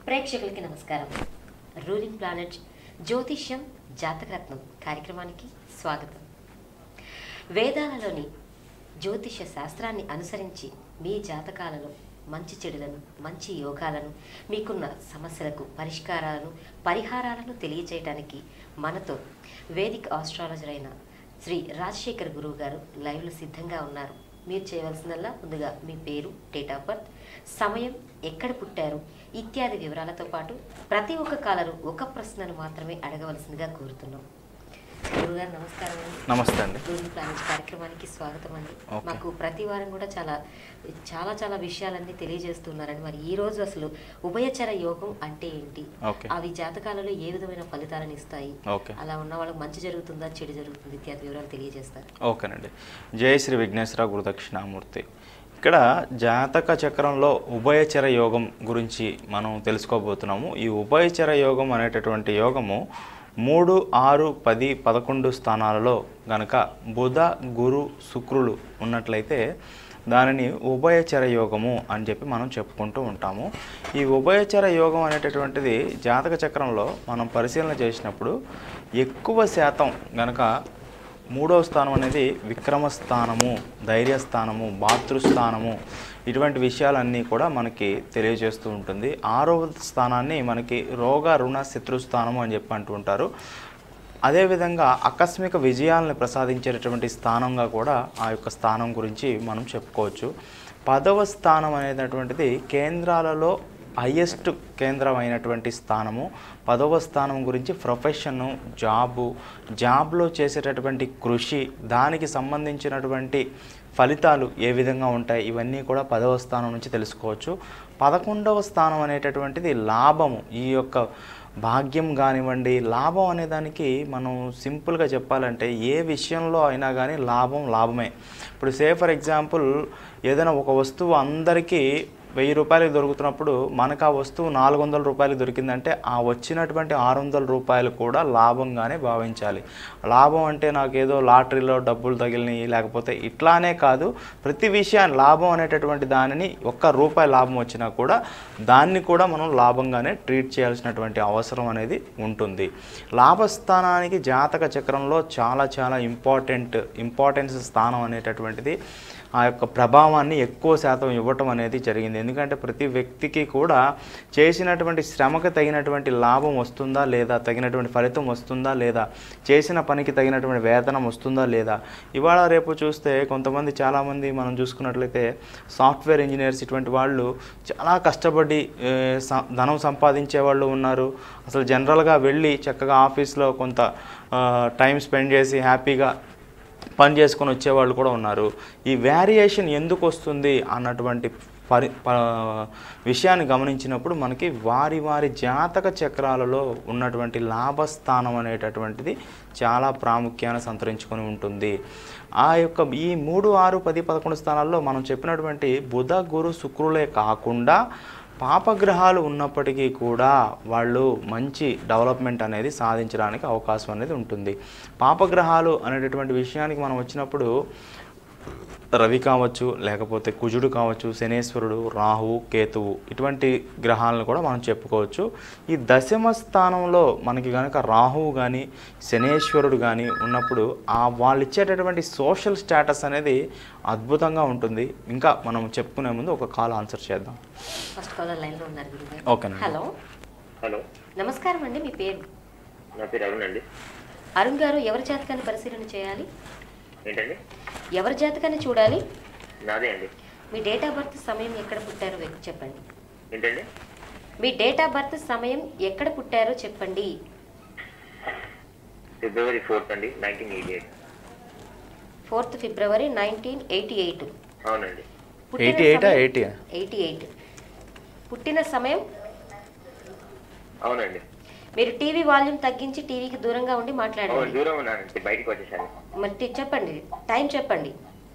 ప్రేక్షకులకి నమస్కారం ruling planet జ్యోతిష్యం జాతకరత్నం కార్యక్రమానికి స్వాగతం వేదాలలోని జ్యోతిష శాస్త్రాన్ని అనుసరించి మీ జాతకాలలో మంచి చెడులను మంచి యోగాలను మీకున్న సమస్యలకు పరిష్కారాలను పరిహారాలను తెలియజేయడానికి మనతో వేదిక్ ఆస్ట్రాలజర్ అయిన శ్రీ రాజశేఖర్ గురువు గారు లైవ్లో సిద్ధంగా ఉన్నారు మీరు చేయవలసిందల్లా ముందుగా మీ పేరు డేట్ ఆఫ్ బర్త్ సమయం ఎక్కడ పుట్టారు ఇత్యాది వివరాలతో పాటు ప్రతి ఒక్క కాలరు ఒక ప్రశ్నను మాత్రమే అడగవలసిందిగా కోరుతున్నాం గురుగారు నమస్కారం అండి నమస్తే అండి రూలింగ్ ప్లానెట్ కార్యక్రమానికి స్వాగతం అండి ఓకే. మాకు ప్రతి వారం కూడా చాలా చాలా చాలా విషయాలన్నీ తెలియజేస్తున్నారండి మరి ఈ రోజు అసలు ఉభయచర యోగం అంటే ఏంటి ఓకే అవి జాతకాలలో ఏ విధమైన ఫలితాలను ఇస్తాయి ఓకే అలా ఉన్న వాళ్ళకి మంచి జరుగుతుందా చెడు జరుగుతుంది ఇత్యాది వివరాలు తెలియజేస్తారు ఓకేనండి జై శ్రీ విఘ్నేశ్వర గురుదక్షిణామూర్తి ఇక్కడ జాతక చక్రంలో ఉభయచర యోగం గురించి మనం తెలుసుకోబోతున్నాము ఈ ఉభయచర యోగం అనేటటువంటి యోగము మూడు ఆరు పది పదకొండు స్థానాలలో గనక బుధ గురు శుక్రులు ఉన్నట్లయితే దానిని ఉభయచర యోగము అని చెప్పి మనం చెప్పుకుంటూ ఉంటాము ఈ ఉభయచర యోగం అనేటటువంటిది జాతక చక్రంలో మనం పరిశీలన చేసినప్పుడు ఎక్కువ శాతం గనక మూడవ స్థానం అనేది విక్రమ స్థానము ధైర్యస్థానము మాతృస్థానము ఇటువంటి విషయాలన్నీ కూడా మనకి తెలియజేస్తూ ఉంటుంది ఆరవ స్థానాన్ని మనకి రోగ రుణ శత్రుస్థానము అని చెప్పి అంటూ ఉంటారు అదేవిధంగా ఆకస్మిక విజయాలను ప్రసాదించేటటువంటి స్థానంగా కూడా ఆ యొక్క స్థానం గురించి మనం చెప్పుకోవచ్చు పదవ స్థానం అనేటటువంటిది కేంద్రాలలో హయ్యెస్ట్ కేంద్రం అయినటువంటి స్థానము పదవ స్థానం గురించి ప్రొఫెషను జాబు జాబ్లో చేసేటటువంటి కృషి దానికి సంబంధించినటువంటి ఫలితాలు ఏ విధంగా ఉంటాయి ఇవన్నీ కూడా పదవ స్థానం నుంచి తెలుసుకోవచ్చు పదకొండవ స్థానం అనేటటువంటిది లాభము ఈ యొక్క భాగ్యం కానివ్వండి లాభం అనే దానికి మనం సింపుల్గా చెప్పాలంటే ఏ విషయంలో అయినా కానీ లాభం లాభమే ఇప్పుడు సే ఫర్ ఎగ్జాంపుల్ ఏదైనా ఒక వస్తువు అందరికీ వెయ్యి రూపాయలకు దొరుకుతున్నప్పుడు మనకు ఆ వస్తువు నాలుగు వందల రూపాయలకు దొరికిందంటే ఆ వచ్చినటువంటి ఆరు వందల రూపాయలు కూడా లాభంగానే భావించాలి లాభం అంటే నాకేదో లాటరీలో డబ్బులు తగిలినాయి లేకపోతే ఇట్లానే కాదు ప్రతి విషయాన్ని లాభం అనేటటువంటి దానిని ఒక్క రూపాయి లాభం వచ్చినా కూడా దాన్ని కూడా మనం లాభంగానే ట్రీట్ చేయాల్సినటువంటి అవసరం అనేది ఉంటుంది లాభస్థానానికి జాతక చక్రంలో చాలా చాలా ఇంపార్టెంట్ ఇంపార్టెన్స్ స్థానం అనేటటువంటిది ఆ యొక్క ప్రభావాన్ని ఎక్కువ శాతం ఇవ్వటం అనేది జరిగింది ఎందుకంటే ప్రతి వ్యక్తికి కూడా చేసినటువంటి శ్రమకు తగినటువంటి లాభం వస్తుందా లేదా తగినటువంటి ఫలితం వస్తుందా లేదా చేసిన పనికి తగినటువంటి వేతనం వస్తుందా లేదా ఇవాళ రేపు చూస్తే కొంతమంది చాలామంది మనం చూసుకున్నట్లయితే సాఫ్ట్వేర్ ఇంజనీర్స్ ఇటువంటి వాళ్ళు చాలా కష్టపడి ఏ, స- ధనం సంపాదించే వాళ్ళు ఉన్నారు అసలు జనరల్గా వెళ్ళి చక్కగా ఆఫీస్లో కొంత ఆ, టైం స్పెండ్ చేసి హ్యాపీగా పని చేసుకొని వచ్చేవాళ్ళు కూడా ఉన్నారు ఈ వేరియేషన్ ఎందుకు వస్తుంది అన్నటువంటి పరి ప- విషయాన్ని గమనించినప్పుడు మనకి వారి వారి జాతక చక్రాలలో ఉన్నటువంటి లాభస్థానం అనేటటువంటిది చాలా ప్రాముఖ్యాన్ని సంతరించుకొని ఉంటుంది ఆ యొక్క ఈ మూడు ఆరు పది పదకొండు స్థానాల్లో మనం చెప్పినటువంటి బుధ గురు శుక్రులే కాకుండా పాపగ్రహాలు ఉన్నప్పటికీ కూడా వాళ్ళు మంచి డెవలప్మెంట్ అనేది సాధించడానికి అవకాశం అనేది ఉంటుంది పాపగ్రహాలు అనేటటువంటి విషయానికి మనం వచ్చినప్పుడు రవి కావచ్చు లేకపోతే కుజుడు కావచ్చు శనేశ్వరుడు రాహువు కేతువు ఇటువంటి గ్రహాలను కూడా మనం చెప్పుకోవచ్చు ఈ దశమ స్థానంలో మనకి కనుక రాహువు కానీ శనేశ్వరుడు కానీ ఉన్నప్పుడు ఆ వాళ్ళు ఇచ్చేటటువంటి సోషల్ స్టేటస్ అనేది అద్భుతంగా ఉంటుంది ఇంకా మనం చెప్పుకునే ముందు ఒక కాల్ ఆన్సర్ చేద్దాం ఫస్ట్ కాలర్ లైన్ లో ఉన్నారు గురుగారు ఓకేనండి. హలో హలో నమస్కారం అండి మీ పేరు నా పేరు అరుణ్ అండి అరుణ్ గారు ఎవరి జాతకాన్ని పరిశీలన చేయాలి ఏంటండి ఎవరి జాతకాన్ని చూడాలి నాదే అండి మీ డేట్ ఆఫ్ బర్త్ సమయం ఎక్కడ పుట్టారో వె- చెప్పండి ఏంటండి మీ డేట్ ఆఫ్ బర్త్ సమయం ఎక్కడ పుట్టారో చెప్పండి ఫిబ్రవరి ఫోర్త్ అండి nineteen eighty eight fourth February nineteen eighty eight అవునండి ఎయిటీ ఎయిటా ఎయిటీ ఎయిటీ ఎయిట్ పుట్టిన సమయం అవునండి మీరు టీవీ వాల్యూమ్ తగ్గించి టీవీకి దూరంగా ఉండి అవును మాట్లాడండి దూరం ఉన్నానండి బయటికి వచ్చేసాను మరి టి- చెప్పండి టైం చెప్పండి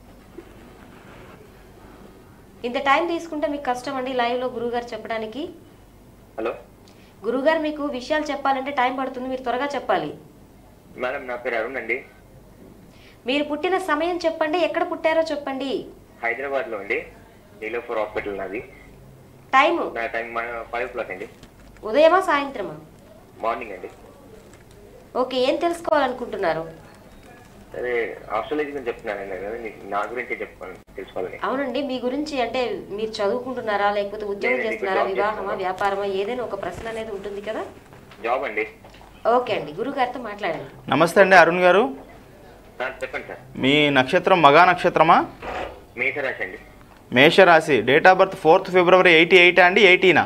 ఇంత టైం తీసుకుంటే మీకు కష్టం అండి లైవ్లో గురువుగారు చెప్పడానికి హలో గురువుగారు మీకు విషయాలు చెప్పాలంటే టైం పడుతుంది మీరు త్వరగా చెప్పాలి మేడం నా పేరు అరుణ్ అండి మీరు పుట్టిన సమయం చెప్పండి ఎక్కడ పుట్టారో చెప్పండి హైదరాబాద్లో అండి నీలోఫర్ హాస్పిటల్ నాది టైము నా టైం ఫైవ్ ఓ క్లాక్ అండి ఉదయమా సాయంత్రమా మార్నింగ్ అండి ఓకే ఏం తెలుసుకోవాలనుకుంటున్నారు అదే ఆస్ట్రాలజీ గురించి చెప్తున్నానండి కదా మీకు నా గురించి చెప్పుకోవాలి తెలుసుకోవాలని అవునండి మీ గురించి అంటే మీరు చదువుకుంటున్నారా లేకపోతే ఉద్యోగం లేదండి, చేస్తున్నారా జాబ్ వివాహమా చేస్తున్నాను. వ్యాపారమా ఏదైనా ఒక ప్రశ్న అనేది ఉంటుంది కదా జాబ్ అండి ఓకే అండి గురుగారితో మాట్లాడండి నమస్తే అండి అరుణ్ గారు సార్ చెప్పండి సార్ మీ నక్షత్రం మగా నక్షత్రమా మేషరాశి అండి మేషరాశి date of birth fourth February eighty eight అండి ఎయిటీనా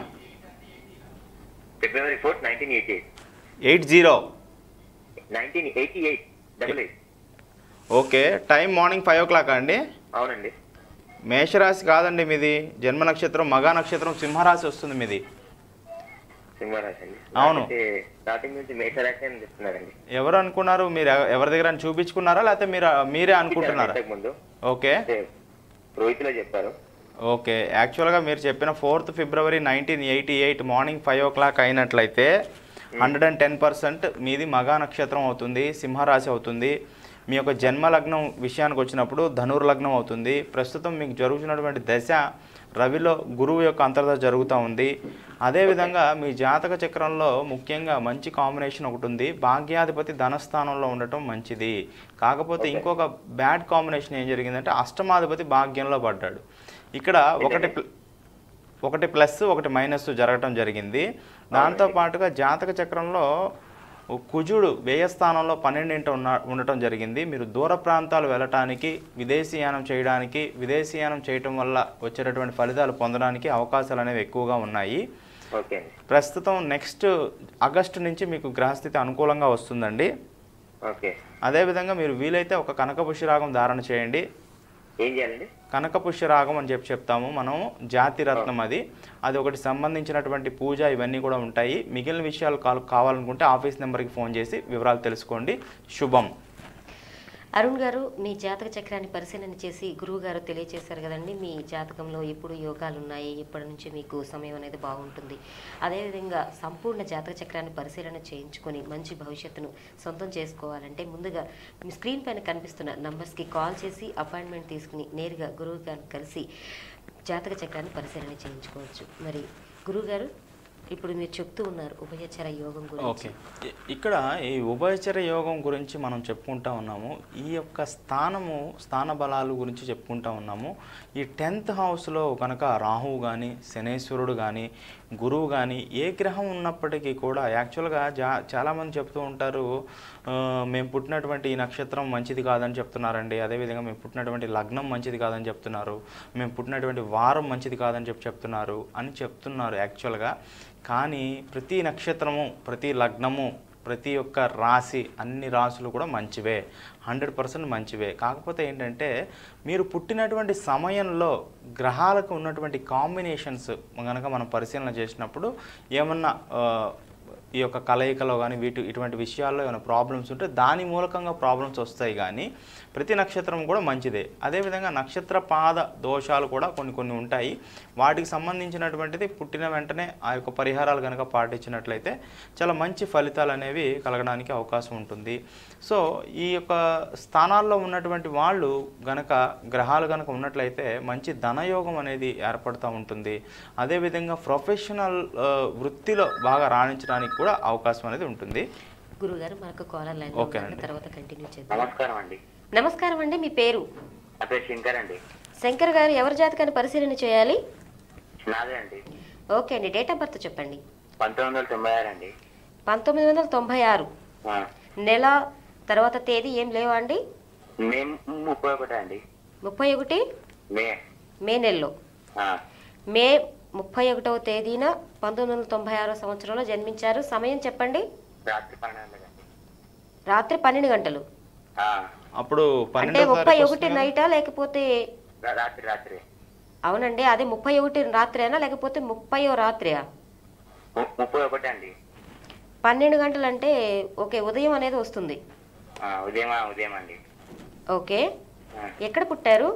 February fourth nineteen eighty eight eight zero nineteen eighty eight double eight okay time morning five o'clock అండి అవునండి మేషరాశి కాదండి మీది జన్మ నక్షత్రం మగా నక్షత్రం సింహరాశి వస్తుంది మీది సింహరాశి అండి అవును. నాకైతే స్టార్టింగ్ నుంచి మేషరాశి అని చెప్తున్నారండి ఎవరు అనుకున్నారు మీరు ఎవ- ఎవరి దగ్గర చూపించుకున్నారా లేకపోతే మీరు మీరే అనుకుంటున్నారా ఇంతకు ముందు ఓకే అంటే రోహిత్లో చెప్పారు ఓకే యాక్చువల్గా మీరు చెప్పిన fourth February nineteen eighty eight morning five o'clock అయినట్లయితే హండ్రెడ్ అండ్ టెన్ పర్సెంట్ మీది మగా నక్షత్రం అవుతుంది సింహరాశి అవుతుంది మీ యొక్క జన్మ లగ్నం విషయానికి వచ్చినప్పుడు ధనుర్ లగ్నం అవుతుంది ప్రస్తుతం మీకు జరుగుతున్నటువంటి దశ రవిలో గురువు యొక్క అంతర్దశ జరుగుతూ ఉంది అదేవిధంగా మీ జాతక చక్రంలో ముఖ్యంగా మంచి కాంబినేషన్ ఒకటి ఉంది భాగ్యాధిపతి ధనస్థానంలో ఉండటం మంచిది కాకపోతే ఇంకొక బ్యాడ్ కాంబినేషన్ ఏం జరిగిందంటే అష్టమాధిపతి భాగ్యంలో పడ్డాడు ఇక్కడ ఒకటి ప్ల- ఒకటి ప్లస్ ఒకటి మైనస్ జరగటం జరిగింది దాంతో పాటుగా జాతక చక్రంలో కుజుడు వ్యయస్థానంలో పన్నెండింట ఉన్న ఉండటం జరిగింది మీరు దూర ప్రాంతాలు వెళ్ళటానికి విదేశీయానం చేయడానికి విదేశీయానం చేయటం వల్ల వచ్చేటటువంటి ఫలితాలు పొందడానికి అవకాశాలు అనేవి ఎక్కువగా ఉన్నాయి ఓకే అండి ప్రస్తుతం నెక్స్ట్ ఆగస్టు నుంచి మీకు గ్రహస్థితి అనుకూలంగా వస్తుందండి ఓకే అదేవిధంగా మీరు వీలైతే ఒక కనకపుష్యరాగం ధారణ చేయండి ఏం చేయాలండి కనకపుష్య రాగం అని చెప్పి చెప్తాము మనం జాతి రత్నం అది అది ఒకటి సంబంధించినటువంటి పూజ ఇవన్నీ కూడా ఉంటాయి మిగిలిన విషయాలు కాల్ కావాలనుకుంటే ఆఫీస్ నెంబర్కి ఫోన్ చేసి వివరాలు తెలుసుకోండి శుభం అరుణ్ గారు మీ జాతక చక్రాన్ని పరిశీలన చేసి గురువు గారు తెలియజేశారు కదండి మీ జాతకంలో ఎప్పుడు యోగాలు ఉన్నాయి ఎప్పటి నుంచి మీకు సమయం అనేది బాగుంటుంది అదేవిధంగా సంపూర్ణ జాతక చక్రాన్ని పరిశీలన చేయించుకొని మంచి భవిష్యత్తును సొంతం చేసుకోవాలంటే ముందుగా మీ స్క్రీన్ పైన కనిపిస్తున్న నంబర్స్కి కాల్ చేసి అపాయింట్మెంట్ తీసుకుని నేరుగా గురువు గారిని కలిసి జాతక చక్రాన్ని పరిశీలన చేయించుకోవచ్చు మరి గురువు ఇప్పుడు మీరు చెప్తూ ఉన్నారు ఉభయచర యోగం గురించి ఓకే ఇ- ఇక్కడ ఈ ఉభయచర యోగం గురించి మనం చెప్పుకుంటా ఉన్నాము ఈ యొక్క స్థానము స్థాన బలాలు గురించి చెప్పుకుంటా ఉన్నాము ఈ టెన్త్ హౌస్లో కనుక రాహువు కానీ శనేశ్వరుడు కానీ గురువు కానీ ఏ గ్రహం ఉన్నప్పటికీ కూడా యాక్చువల్గా జా చాలామంది చెప్తూ ఉంటారు "ఆ, మేము పుట్టినటువంటి ఈ నక్షత్రం మంచిది కాదని చెప్తున్నారండి అదేవిధంగా మేము పుట్టినటువంటి లగ్నం మంచిది కాదని చెప్తున్నారు మేము పుట్టినటువంటి వారం మంచిది కాదని చెప్పి చెప్తున్నారు అని చెప్తున్నారు యాక్చువల్గా కానీ ప్రతి నక్షత్రము ప్రతి లగ్నము ప్రతి ఒక్క రాశి అన్ని రాశులు కూడా మంచివే హండ్రెడ్ పర్సెంట్ మంచివే కాకపోతే ఏంటంటే మీరు పుట్టినటువంటి సమయంలో గ్రహాలకు ఉన్నటువంటి కాంబినేషన్స్ కనుక మనం పరిశీలన చేసినప్పుడు ఏమన్నా ఆ, ఈ యొక్క కలయికలో కానీ వీటి ఇటువంటి విషయాల్లో ఏమైనా ప్రాబ్లమ్స్ ఉంటే దాని మూలకంగా ప్రాబ్లమ్స్ వస్తాయి కానీ ప్రతి నక్షత్రం కూడా మంచిదే అదేవిధంగా నక్షత్ర పాద దోషాలు కూడా కొన్ని కొన్ని ఉంటాయి వాటికి సంబంధించినటువంటిది పుట్టిన వెంటనే ఆ యొక్క పరిహారాలు కనుక పాటించినట్లయితే చాలా మంచి ఫలితాలు అనేవి కలగడానికి అవకాశం ఉంటుంది సో ఈ యొక్క స్థానాల్లో ఉన్నటువంటి వాళ్ళు గనక గ్రహాలు గనక ఉన్నట్లయితే మంచి ధనయోగం అనేది ఏర్పడుతూ ఉంటుంది అదేవిధంగా ప్రొఫెషనల్ ఆ, వృత్తిలో బాగా రాణించడానికి కూడా అవకాశం అనేది ఉంటుంది గురుగారు మనకు కాలర్ లైన్ ఓకేనండి. తర్వాత కంటిన్యూ చేద్దాం నమస్కారం అండి నమస్కారం అండి మీ పేరు నా పేరు శంకర్ అండి శంకర్ గారు ఎవరి జాతకాన్ని పరిశీలన చేయాలి నాదే అండి ఓకే అండి డేట్ ఆఫ్ బర్త్ చెప్పండి పంతొమ్మిది వందల తొంభై ఆరు అండి పంతొమ్మిది వందల తొంభై ఆరు ఆ, నెల తర్వాత తేదీ ఏం లేవా అండి మే ముప్పై ఒకటి అండి ముప్పై ఒకటి మే మే నెలలో ఆ, మే ముప్పై ఒకటవ తేదీన పంతొమ్మిది వందల తొంభై ఆరో సంవత్సరంలో జన్మించారు సమయం చెప్పండి రాత్రి పన్నెండు గంటలండి రాత్రి పన్నెండు గంటలు ఆ, అప్పుడు అంటే పన్నెండో ముప్పై తారీఖు ఒకటి వస్తుంది కదా? నైటా లేకపోతే రా- రాత్రి రాత్రి అవునండి అదే ముప్పై ఒకటి రాత్రేనా లేకపోతే ముప్పయో రాత్రియా ము- ముప్పై ఒకటి అండి పన్నెండు గంటలు అంటే ఓకే ఉదయం అనేది వస్తుంది ఆ, ఉదయం ఉదయం అండి ఓకే ఆ, ఎక్కడ పుట్టారు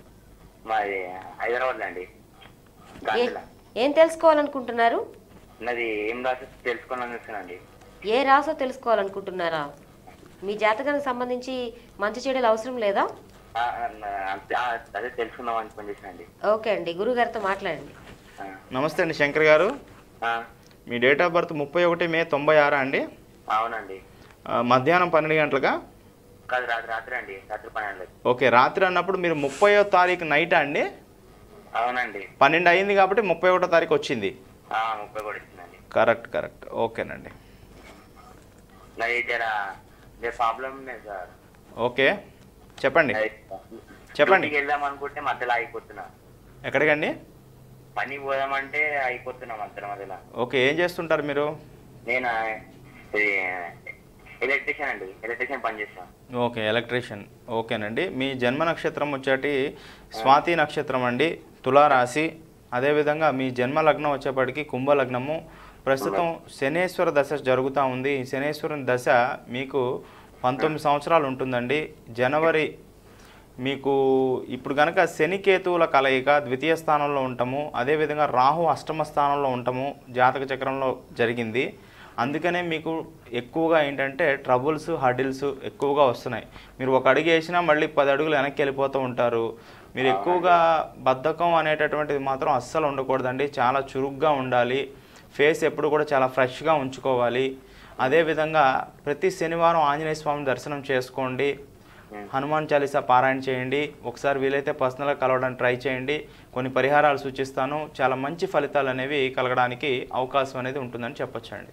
మాది హైదరాబాద్ అండి ఏ- గాంధీల ఏం తెలుసుకోవాలనుకుంటున్నారు నాది ఏం రాసి తెలుసుకోవాలని చూస్తున్నాండి ఏ రాసో తెలుసుకోవాలనుకుంటున్నారా మీ జాతకానికి సంబంధించి మంచి చెడులు అవసరం లేదా ఆ, ఆ, ఆ, అదే తెలుసుకుందాం అని ఫోన్ చేశానండి ఓకే అండి గురుగారితో మాట్లాడండి ఆ, నమస్తే అండి శంకర్ గారు ఆ, మీ డేట్ ఆఫ్ బర్త్ ముప్పై ఒకటి మే తొంభై ఆరా అండి అవునండి ఆ, మధ్యాహ్నం పన్నెండు గంటలుగా కాదు రాత్రి రాత్రి అండి రాత్రి పన్నెండు ఓకే రాత్రి అన్నప్పుడు మీరు ముప్పయో తారీఖు నైట్ అండి అవునండి పన్నెండు అయింది కాబట్టి ముప్పై ఒకటో తారీఖు వచ్చింది ఆ, ముప్పై కూడా ఇచ్చిందండి కరెక్ట్ కరెక్ట్ ఓకేనండి నాది జర జర ప్రాబ్లం ఉంది సార్ ఓకే చెప్పండి చెప్పండి. డ్యూటీకి వెళ్దాం అనుకుంటే మధ్యలో ఆగిపోతున్నా ఎక్కడికండి పని పోదామంటే అయిపోతున్నా మధ్యలో మధ్యలో ఓకే ఏం చేస్తుంటారు మీరు నేను ఇది ఎలక్ట్రీషియన్ అండి ఎలక్ట్రీషియన్ పని చేస్తాను ఓకే ఎలక్ట్రీషియన్ ఓకేనండి మీ జన్మ నక్షత్రం వచ్చేటి స్వాతి నక్షత్రం అండి తులారాశి అదేవిధంగా మీ జన్మ లగ్నం వచ్చేప్పటికి కుంభ లగ్నము ప్రస్తుతం శనేశ్వర దశ జరుగుతూ ఉంది ఈ శనేశ్వరుని దశ మీకు పంతొమ్మిది సంవత్సరాలు ఉంటుందండి జనవరి మీకు ఇప్పుడు కనుక శనికేతువుల కలయిక ద్వితీయ స్థానంలో ఉంటాము అదేవిధంగా రాహు అష్టమ స్థానంలో ఉంటాము జాతక చక్రంలో జరిగింది అందుకనే మీకు ఎక్కువగా ఏంటంటే ట్రబుల్స్ హడిల్స్ ఎక్కువగా వస్తున్నాయి మీరు ఒక అడుగు వేసినా మళ్ళీ పది అడుగులు వెనక్కి వెళ్ళిపోతూ ఉంటారు మీరు ఎక్కువగా బద్ధకం అనేటటువంటిది మాత్రం అస్సలు ఉండకూడదండి చాలా చురుగ్గా ఉండాలి ఫేస్ ఎప్పుడు కూడా చాలా ఫ్రెష్గా ఉంచుకోవాలి అదేవిధంగా ప్రతి శనివారం ఆంజనేయ స్వామి దర్శనం చేసుకోండి హనుమాన్ చాలీసా పారాయణ చేయండి ఒకసారి వీలైతే పర్సనల్గా కలవడానికి ట్రై చేయండి కొన్ని పరిహారాలు సూచిస్తాను చాలా మంచి ఫలితాలు అనేవి కలగడానికి అవకాశం అనేది ఉంటుందని చెప్పొచ్చండి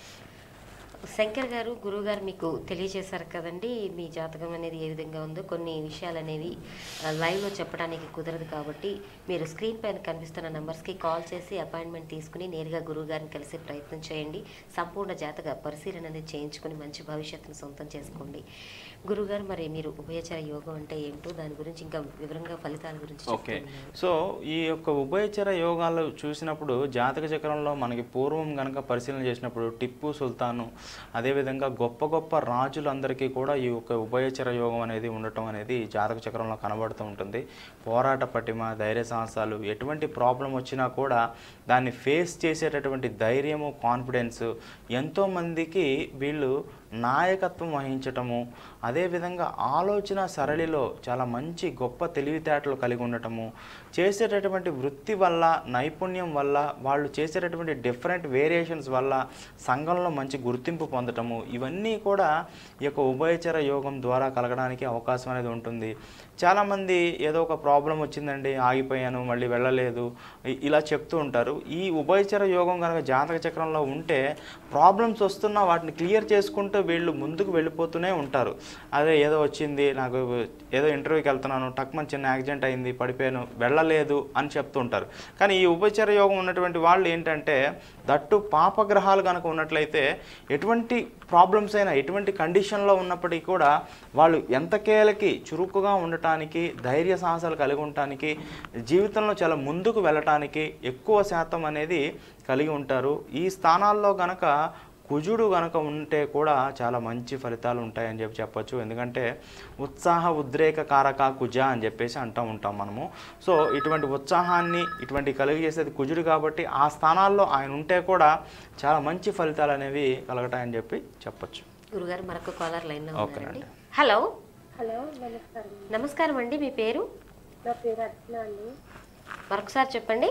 శంకర్ గారు గురువు గారు మీకు తెలియజేశారు కదండి మీ జాతకం అనేది ఏ విధంగా ఉందో కొన్ని విషయాలు అనేవి ఆ, లైవ్లో చెప్పడానికి కుదరదు కాబట్టి మీరు స్క్రీన్ పైన కనిపిస్తున్న నెంబర్స్కి కాల్ చేసి అపాయింట్మెంట్ తీసుకుని నేరుగా గురువు గారిని కలిసే ప్రయత్నం చేయండి సంపూర్ణ జాతక పరిశీలన అనేది చేయించుకుని మంచి భవిష్యత్తును సొంతం చేసుకోండి గురుగారు మరి మీరు ఉభయచర యోగం అంటే ఏంటో దాని గురించి ఇంకా వివరంగా ఫలితాల గురించి ఓకే చెప్తున్నారు. సో ఈ యొక్క ఉభయచర యోగాలు చూసినప్పుడు జాతక చక్రంలో మనకి పూర్వం కనుక పరిశీలన చేసినప్పుడు టిప్పు సుల్తాను అదేవిధంగా గొప్ప గొప్ప రాజులందరికీ కూడా ఈ యొక్క ఉభయచర యోగం అనేది ఉండటం అనేది జాతక చక్రంలో కనబడుతూ ఉంటుంది పోరాట పటిమ ధైర్య సాహసాలు ఎటువంటి ప్రాబ్లం వచ్చినా కూడా దాన్ని ఫేస్ చేసేటటువంటి ధైర్యము కాన్ఫిడెన్స్ ఎంతోమందికి వీళ్ళు నాయకత్వం వహించటము అదేవిధంగా ఆలోచన సరళిలో చాలా మంచి గొప్ప తెలివితేటలు కలిగి ఉండటము చేసేటటువంటి వృత్తి వల్ల నైపుణ్యం వల్ల వాళ్ళు చేసేటటువంటి డిఫరెంట్ వేరియేషన్స్ వల్ల సంఘంలో మంచి గుర్తింపు పొందటము ఇవన్నీ కూడా ఈ యొక్క ఉభయచర యోగం ద్వారా కలగడానికి అవకాశం అనేది ఉంటుంది చాలామంది ఏదో ఒక ప్రాబ్లం వచ్చిందండి ఆగిపోయాను మళ్ళీ వెళ్ళలేదు ఇ- ఇలా చెప్తూ ఉంటారు ఈ ఉభయచర యోగం కనుక జాతక చక్రంలో ఉంటే ప్రాబ్లమ్స్ వస్తున్నా వాటిని క్లియర్ చేసుకుంటూ వీళ్ళు ముందుకు వెళ్ళిపోతూనే ఉంటారు అదే ఏదో వచ్చింది నాకు ఏదో ఇంటర్వ్యూకి వెళ్తున్నాను టక్మన్ చిన్న యాక్సిడెంట్ అయింది పడిపోయాను వెళ్ళలేదు అని చెప్తూ ఉంటారు కానీ ఈ ఉపచర యోగం ఉన్నటువంటి వాళ్ళు ఏంటంటే దట్టు పాపగ్రహాలు కనుక ఉన్నట్లయితే ఎటువంటి ప్రాబ్లమ్స్ అయినా ఎటువంటి కండిషన్లో ఉన్నప్పటికీ కూడా వాళ్ళు ఎంతకేలకి చురుకుగా ఉండటానికి ధైర్య సాహసాలు కలిగి ఉండటానికి జీవితంలో చాలా ముందుకు వెళ్ళటానికి ఎక్కువ శాతం అనేది కలిగి ఉంటారు ఈ స్థానాల్లో గనక కుజుడు గనక ఉంటే కూడా చాలా మంచి ఫలితాలు ఉంటాయని చెప్పి చెప్పొచ్చు ఎందుకంటే ఉత్సాహ ఉద్రేక కారక కుజ అని చెప్పేసి అంటూ ఉంటాం మనము సో ఇటువంటి ఉత్సాహాన్ని ఇటువంటి కలిగజేసేది కుజుడు కాబట్టి ఆ స్థానాల్లో ఆయన ఉంటే కూడా చాలా మంచి ఫలితాలు అనేవి కలగటాయని చెప్పి చెప్పొచ్చు గురుగారు మరొక కాలర్ లైన్లో ఓకేనండి. ఉన్నారండి హలో హలో నమస్కారం నమస్కారం అండి మీ పేరు నా పేరు అర్చన అండి మరొకసారి చెప్పండి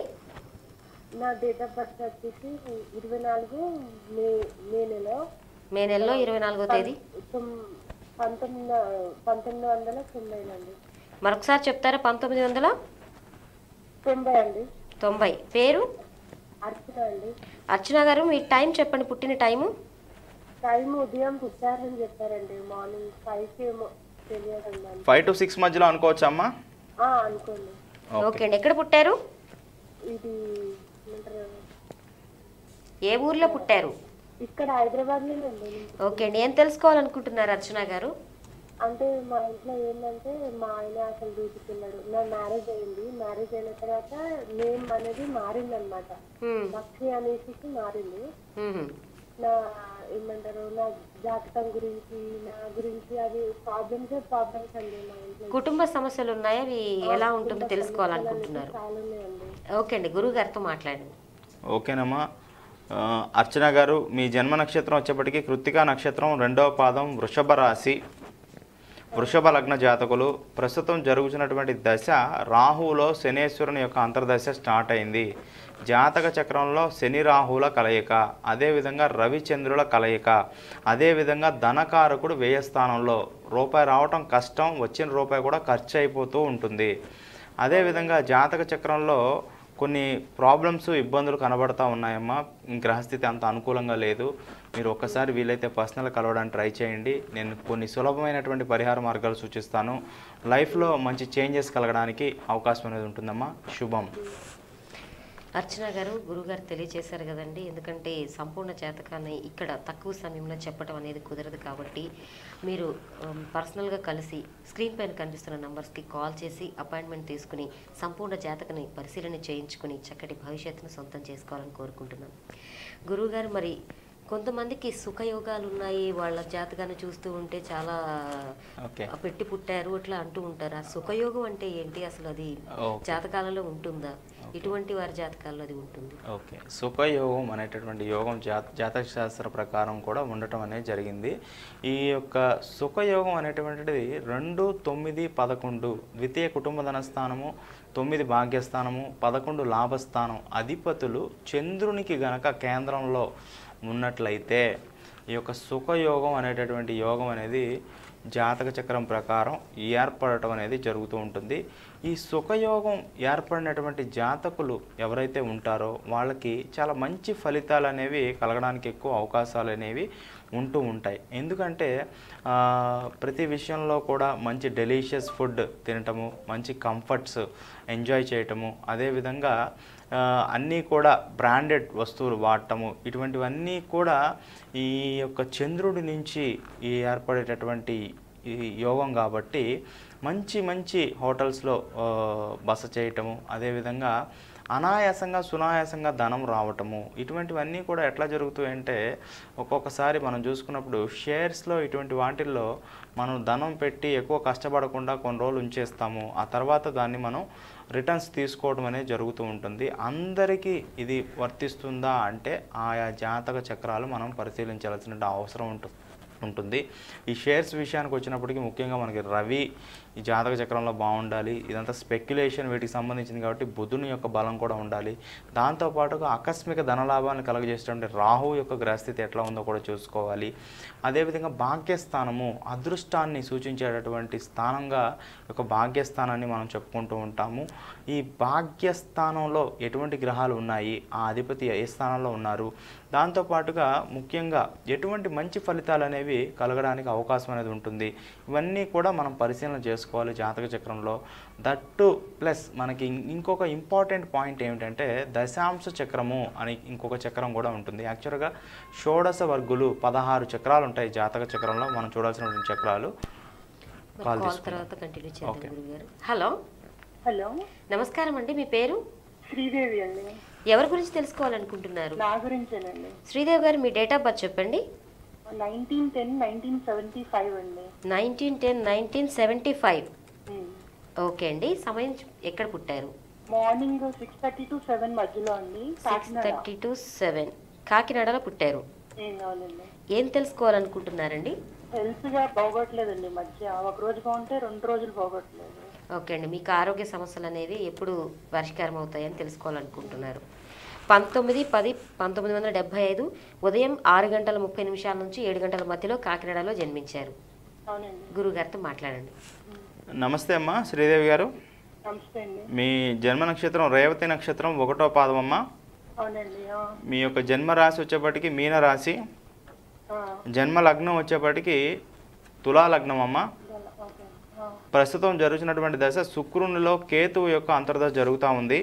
నా డేట్ ఆఫ్ బర్త్ వచ్చేసి ఇరవై నాలుగు మే మే నెల మే నెలలో ఇరవై నాలుగో తేదీ తొమ్- పంతొమ్మిది పంతొమ్మిది వందల తొంభైనండి మరొకసారి చెప్తారా పంతొమ్మిది వందల తొంభై అండి తొంభై పేరు అర్చన అండి అర్చన గారు మీ టైం చెప్పండి పుట్టిన టైము టైం ఉదయం పుట్టారని చెప్పారండి మార్నింగ్ ఫైవ్కి ఏమో తెలియదండి అండి. ఫైవ్ టు సిక్స్ మధ్యలో అనుకోవచ్చా అమ్మా ఆ, అనుకోండి ఓకే అండి ఎక్కడ పుట్టారు ఇది ఏమంటారు ఏ ఊర్లో పుట్టారు ఇక్కడ హైదరాబాద్లోనే అండి ఓకే అండి ఏం తెలుసుకోవాలనుకుంటున్నారు అర్చన గారు అంటే మా ఇంట్లో ఏంటంటే మా ఆయన అసలు డ్యూటీకి వెళ్ళాడు నా మ్యారేజ్ అయింది మ్యారేజ్ అయిన తర్వాత నేమ్ అనేది మారింది అనమాట హ్మ్, లక్ష్మి అనేసి మారింది హ్మ్. నా ఏమంటారు నా జాతకం గురించి నా గురించి అది ప్రాబ్లమ్స్ ప్రాబ్లమ్స్ అండి మా ఇంట్లో కుటుంబ సమస్యలు ఉన్నాయా అవి ఎలా ఉంటుందో తెలుసుకోవాలనుకుంటున్నారు చాలా ఉన్నాయండి ఓకే అండి గురువు గారితో మాట్లాడండి ఓకేనమ్మా ఆ, అర్చన గారు మీ జన్మ నక్షత్రం వచ్చేప్పటికి కృత్తికా నక్షత్రం రెండవ పాదం వృషభ రాశి వృషభ లగ్న జాతకులు ప్రస్తుతం జరుగుతున్నటువంటి దశ రాహులో శనేశ్వరుని యొక్క అంతర్దశ స్టార్ట్ అయింది జాతక చక్రంలో శని రాహుల కలయిక అదేవిధంగా రవిచంద్రుల కలయిక అదేవిధంగా ధనకారకుడు వ్యయ స్థానంలో రూపాయి రావటం కష్టం వచ్చిన రూపాయి కూడా ఖర్చు అయిపోతూ ఉంటుంది అదేవిధంగా జాతక చక్రంలో కొన్ని ప్రాబ్లమ్స్ ఇబ్బందులు కనబడతా ఉన్నాయమ్మా గ్రహస్థితి అంత అనుకూలంగా లేదు మీరు ఒక్కసారి వీలైతే పర్సనల్ కలవడానికి ట్రై చేయండి నేను కొన్ని సులభమైనటువంటి పరిహార మార్గాలు సూచిస్తాను లైఫ్లో మంచి చేంజెస్ కలగడానికి అవకాశం అనేది ఉంటుందమ్మా శుభం అర్చన గారు గురుగారు తెలియజేశారు కదండి ఎందుకంటే సంపూర్ణ జాతకాన్ని ఇక్కడ తక్కువ సమయంలో చెప్పడం అనేది కుదరదు కాబట్టి మీరు ఉమ్, పర్సనల్గా కలిసి స్క్రీన్ పైన కనిపిస్తున్న నంబర్స్కి కాల్ చేసి అపాయింట్మెంట్ తీసుకుని సంపూర్ణ జాతకని పరిశీలన చేయించుకుని చక్కటి భవిష్యత్తును సొంతం చేసుకోవాలని కోరుకుంటున్నాం గురువుగారు మరి కొంతమందికి సుఖయోగాలు ఉన్నాయి వాళ్ళ జాతకాన్ని చూస్తూ ఉంటే చాలా ఓకే ఆ, పెట్టి పుట్టారు అట్లా అంటూ ఉంటారు ఆ సుఖయోగం అంటే ఏంటి అసలు అది ఓకే. జాతకాలలో ఉంటుందా ఇటువంటి వారి జాతకాల్లో అది ఉంటుంది ఓకే సుఖయోగం అనేటటువంటి యోగం జా జాతక శాస్త్ర ప్రకారం కూడా ఉండటం అనేది జరిగింది ఈ యొక్క సుఖయోగం అనేటువంటిది రెండు తొమ్మిది పదకొండు ద్వితీయ కుటుంబ ధన స్థానము తొమ్మిది భాగ్యస్థానము పదకొండు లాభస్థానం అధిపతులు చంద్రునికి గనక కేంద్రంలో ఉన్నట్లయితే ఈ యొక్క సుఖయోగం అనేటటువంటి యోగం అనేది జాతక చక్రం ప్రకారం ఏర్పడటం అనేది జరుగుతూ ఉంటుంది ఈ సుఖయోగం ఏర్పడినటువంటి జాతకులు ఎవరైతే ఉంటారో వాళ్ళకి చాలా మంచి ఫలితాలు అనేవి కలగడానికి ఎక్కువ అవకాశాలు అనేవి ఉంటూ ఉంటాయి ఎందుకంటే ఆ, ప్రతి విషయంలో కూడా మంచి డెలీషియస్ ఫుడ్ తినటము మంచి కంఫర్ట్స్ ఎంజాయ్ చేయటము అదేవిధంగా ఆ, అన్నీ కూడా బ్రాండెడ్ వస్తువులు వాడటము ఇటువంటివన్నీ కూడా ఈ యొక్క చంద్రుడి నుంచి ఈ ఏర్పడేటటువంటి ఈ యోగం కాబట్టి మంచి మంచి హోటల్స్లో ఆ, బస చేయటము అదేవిధంగా అనాయాసంగా సునాయాసంగా ధనం రావటము ఇటువంటివన్నీ కూడా ఎట్లా జరుగుతాయంటే ఒక్కొక్కసారి మనం చూసుకున్నప్పుడు షేర్స్లో ఇటువంటి వాటిల్లో మనం ధనం పెట్టి ఎక్కువ కష్టపడకుండా కొన్ని రోజులు ఉంచేస్తాము ఆ తర్వాత దాన్ని మనం రిటర్న్స్ తీసుకోవడం అనేది జరుగుతూ ఉంటుంది అందరికీ ఇది వర్తిస్తుందా అంటే ఆయా జాతక చక్రాలు మనం పరిశీలించాల్సిన అవసరం ఉంటుంది ఉంటుంది ఈ షేర్స్ విషయానికి వచ్చినప్పటికీ ముఖ్యంగా మనకి రవి ఈ జాతక చక్రంలో బాగుండాలి ఇదంతా స్పెక్యులేషన్ వీటికి సంబంధించింది కాబట్టి బుధుని యొక్క బలం కూడా ఉండాలి దాంతోపాటుగా ఆకస్మిక ధనలాభాన్ని కలగజేసేటువంటి రాహు యొక్క గ్రహస్థితి ఎట్లా ఉందో కూడా చూసుకోవాలి అదేవిధంగా భాగ్యస్థానము అదృష్టాన్ని సూచించేటటువంటి స్థానంగా ఒక భాగ్యస్థానాన్ని మనం చెప్పుకుంటూ ఉంటాము ఈ భాగ్యస్థానంలో ఎటువంటి గ్రహాలు ఉన్నాయి ఆ అధిపతి ఏ స్థానంలో ఉన్నారు దాంతోపాటుగా ముఖ్యంగా ఎటువంటి మంచి ఫలితాలు అనేవి కలగడానికి అవకాశం అనేది ఉంటుంది ఇవన్నీ కూడా మనం పరిశీలన చేసుకోవాలి జాతక చక్రంలో దట్టు ప్లస్ మనకి ఇం- ఇంకొక ఇంపార్టెంట్ పాయింట్ ఏమిటంటే దశాంశ చక్రము అని ఇంకొక చక్రం కూడా ఉంటుంది యాక్చువల్గా షోడశ వర్గులు పదహారు చక్రాలు ఉంటాయి జాతక చక్రంలో మనం చూడాల్సినటువంటి చక్రాలు మరి కాల్ కాల్ తీసుకుందాం. తర్వాత కంటిన్యూ చేద్దాం ఓకే. గురుగారు హలో హలో నమస్కారం అండి మీ పేరు శ్రీదేవి అండి ఎవరి గురించి తెలుసుకోవాలనుకుంటున్నారు నా గురించేనండి శ్రీదేవి గారు మీ డేట్ ఆఫ్ బర్త్ చెప్పండి nineteen ten nineteen seventy five అండి nineteen ten nineteen seventy five um. Okay అండి సమయం ఎక్కడ పుట్టారు morning six thirty to seven మధ్యలో అండి six Kakinada thirty to seven కాకినాడలో పుట్టారు ఉమ్, అవునండి ఏం తెలుసుకోవాలనుకుంటున్నారండి హెల్త్ గా బాగోట్లేదండి ఈ మధ్య ఒక రోజు బాగుంటే రెండు రోజులు బాగోట్లేదు ఓకే అండి మీకు ఆరోగ్య సమస్యలు అనేవి ఎప్పుడు పరిష్కారం అవుతాయని తెలుసుకోవాలనుకుంటున్నారు పంతొమ్మిది పది పంతొమ్మిది వందల డెబ్బై ఐదు ఉదయం ఆరు గంటల ముప్పై నిమిషాల నుంచి ఏడు గంటల మధ్యలో కాకినాడలో జన్మించారు అవునండి గురుగారితో మాట్లాడండి నమస్తే అమ్మా శ్రీదేవి గారు నమస్తే అండి మీ జన్మ నక్షత్రం రేవతి నక్షత్రం ఒకటో పాదం అమ్మా అవునండి ఆ, మీ యొక్క జన్మ రాశి వచ్చేప్పటికి మీన రాశి ఆ, జన్మ లగ్నం వచ్చేప్పటికి తులా లగ్నం అమ్మ ఇవాళ, ఓకే. ఆ, ప్రస్తుతం జరుగుతున్నటువంటి దశ శుక్రునిలో కేతువు యొక్క అంతర్దశ జరుగుతూ ఉంది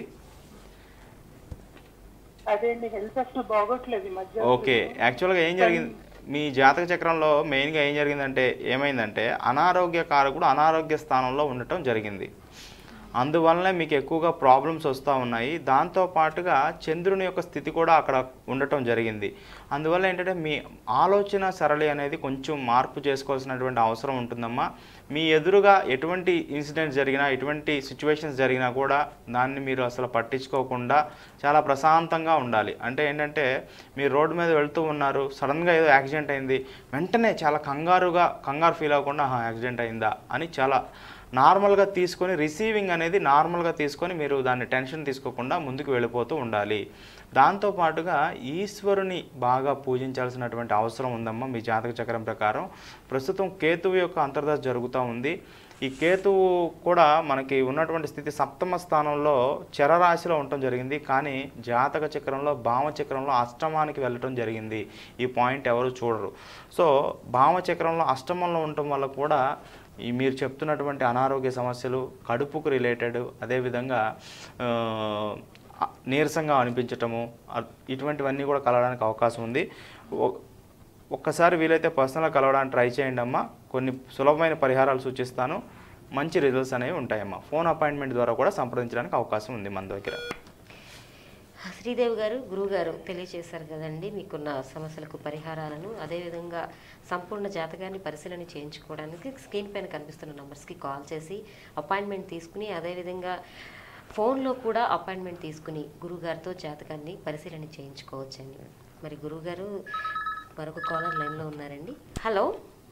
అదే అండి హెల్త్ అసలు బాగోట్లేదు ఈ మధ్య ఓకే యాక్చువల్గా ఏం జరిగింది మీ జాతక చక్రంలో మెయిన్గా ఏం జరిగిందంటే ఏమైందంటే అనారోగ్య కారకుడు అనారోగ్య స్థానంలో ఉండటం జరిగింది అందువల్లనే మీకు ఎక్కువగా ప్రాబ్లమ్స్ వస్తూ ఉన్నాయి దాంతో పాటుగా చంద్రుని యొక్క స్థితి కూడా అక్కడ ఉండటం జరిగింది అందువల్ల ఏంటంటే మీ ఆలోచన సరళి అనేది కొంచెం మార్పు చేసుకోవాల్సినటువంటి అవసరం ఉంటుందమ్మా మీ ఎదురుగా ఎటువంటి ఇన్సిడెంట్స్ జరిగినా ఎటువంటి సిచ్యువేషన్స్ జరిగినా కూడా దాన్ని మీరు అసలు పట్టించుకోకుండా చాలా ప్రశాంతంగా ఉండాలి అంటే ఏంటంటే మీరు రోడ్డు మీద వెళ్తూ ఉన్నారు సడన్గా ఏదో యాక్సిడెంట్ అయింది వెంటనే చాలా కంగారుగా కంగారు ఫీల్ అవ్వకుండా "ఆహా, యాక్సిడెంట్ అయిందా అని చాలా నార్మల్గా తీసుకొని రిసీవింగ్ అనేది నార్మల్గా తీసుకొని మీరు దాన్ని టెన్షన్ తీసుకోకుండా ముందుకు వెళ్ళిపోతూ ఉండాలి దాంతోపాటుగా ఈశ్వరుని బాగా పూజించాల్సినటువంటి అవసరం ఉందమ్మా మీ జాతక చక్రం ప్రకారం ప్రస్తుతం కేతువు యొక్క అంతర్దశ జరుగుతూ ఉంది ఈ కేతువు కూడా మనకి ఉన్నటువంటి స్థితి సప్తమ స్థానంలో చరరాశిలో ఉండటం జరిగింది కానీ జాతక చక్రంలో భావ చక్రంలో అష్టమానికి వెళ్ళటం జరిగింది ఈ పాయింట్ ఎవరు చూడరు సో భావ చక్రంలో అష్టమంలో ఉండటం వల్ల కూడా ఈ మీరు చెప్తున్నటువంటి అనారోగ్య సమస్యలు కడుపుకు రిలేటెడ్ అదేవిధంగా ఆ, నీరసంగా అనిపించటము అ- ఇటువంటివన్నీ కూడా కలగడానికి అవకాశం ఉంది ఒ- ఒక్కసారి వీలైతే పర్సనల్గా కలవడానికి ట్రై చేయండి అమ్మా కొన్ని సులభమైన పరిహారాలు సూచిస్తాను మంచి రిజల్ట్స్ అనేవి ఉంటాయమ్మా ఫోన్ అపాయింట్మెంట్ ద్వారా కూడా సంప్రదించడానికి అవకాశం ఉంది మన దగ్గర శ్రీదేవి గారు గురువు గారు తెలియజేశారు కదండి మీకున్న సమస్యలకు పరిహారాలను అదేవిధంగా సంపూర్ణ జాతకాన్ని పరిశీలన చేయించుకోవడానికి స్క్రీన్ పైన కనిపిస్తున్న నంబర్స్కి కాల్ చేసి అపాయింట్మెంట్ తీసుకుని అదేవిధంగా ఫోన్లో కూడా అపాయింట్మెంట్ తీసుకుని గురువుగారితో జాతకాన్ని పరిశీలన చేయించుకోవచ్చండి మరి గురువుగారు మరొక కాలర్ లైన్లో ఉన్నారండి హలో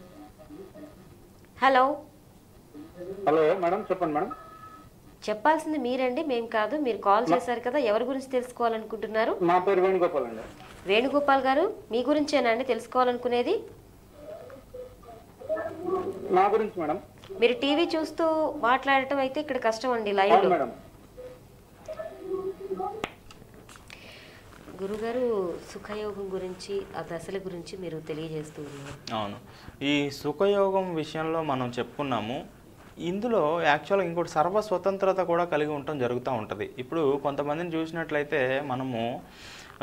హలో హలో మేడం చెప్పండి మేడం చెప్పాల్సింది మీరండి మేం కాదు మీరు కాల్ చేశారు కదా ఎవరి గురించి తెలుసుకోవాలనుకుంటున్నారు నా పేరు వేణుగోపాల్ అండి వేణుగోపాల్ గారు మీ గురించేనా అండి తెలుసుకోవాలనుకునేది నా గురించి మేడం మీరు టీవీ చూస్తూ మాట్లాడటం అయితే ఇక్కడ కష్టం అండి లైవ్ అవును లో మేడం గురుగారు సుఖయోగం గురించి ఆ దశల గురించి మీరు తెలియజేస్తూ ఉన్నారు అవును ఈ సుఖయోగం విషయంలో మనం చెప్పుకున్నాము ఇందులో యాక్చువల్గా ఇంకోటి సర్వ స్వతంత్రత కూడా కలిగి ఉండటం జరుగుతూ ఉంటుంది ఇప్పుడు కొంతమందిని చూసినట్లయితే మనము ఆ,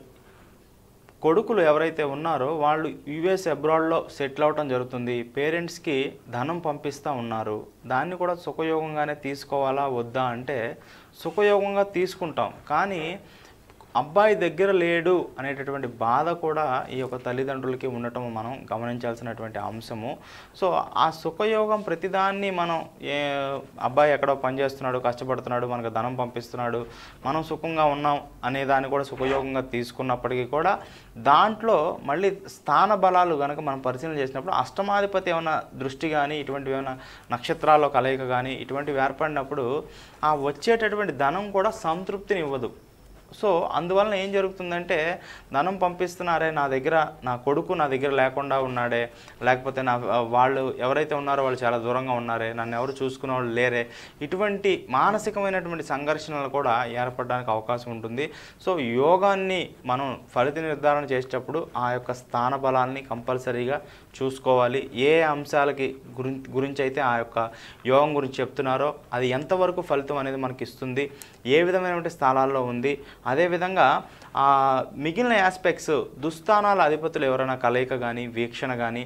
కొడుకులు ఎవరైతే ఉన్నారో వాళ్ళు యుఎస్ అబ్రాడ్లో సెటిల్ అవటం జరుగుతుంది పేరెంట్స్కి ధనం పంపిస్తూ ఉన్నారు దాన్ని కూడా సుఖయోగంగానే తీసుకోవాలా వద్దా అంటే సుఖయోగంగా తీసుకుంటాం కానీ అబ్బాయి దగ్గర లేడు అనేటటువంటి బాధ కూడా ఈ యొక్క తల్లిదండ్రులకి ఉండటం మనం గమనించాల్సినటువంటి అంశము సో ఆ సుఖయోగం ప్రతిదాన్ని మనం ఏ అబ్బాయి ఎక్కడో పనిచేస్తున్నాడు కష్టపడుతున్నాడు మనకు ధనం పంపిస్తున్నాడు మనం సుఖంగా ఉన్నాం అనే దాన్ని కూడా సుఖయోగంగా తీసుకున్నప్పటికీ కూడా దాంట్లో మళ్ళీ స్థాన బలాలు కనుక మనం పరిశీలన చేసినప్పుడు అష్టమాధిపతి ఏమైనా దృష్టి కానీ ఇటువంటివి ఏమైనా నక్షత్రాల్లో కలయిక కానీ ఇటువంటివి ఏర్పడినప్పుడు ఆ వచ్చేటటువంటి ధనం కూడా సంతృప్తిని ఇవ్వదు సో అందువలన ఏం జరుగుతుందంటే ధనం పంపిస్తున్నారే నా దగ్గర నా కొడుకు నా దగ్గర లేకుండా ఉన్నాడే లేకపోతే నా వాళ్ళు ఎవరైతే ఉన్నారో వాళ్ళు చాలా దూరంగా ఉన్నారే నన్ను ఎవరు చూసుకునే వాళ్ళు లేరే ఇటువంటి మానసికమైనటువంటి సంఘర్షణలు కూడా ఏర్పడడానికి అవకాశం ఉంటుంది సో యోగాన్ని మనం ఫలిత నిర్ధారణ చేసేటప్పుడు ఆ యొక్క స్థాన బలాల్ని కంపల్సరీగా చూసుకోవాలి ఏ అంశాలకి గురి గురించి అయితే ఆ యొక్క యోగం గురించి చెప్తున్నారో అది ఎంతవరకు ఫలితం అనేది మనకి ఇస్తుంది ఏ విధమైనటువంటి స్థలాల్లో ఉంది అదేవిధంగా ఆ మిగిలిన ఆస్పెక్ట్స్ దుస్థానాల అధిపతులు ఎవరైనా కలయిక కానీ వీక్షణ కానీ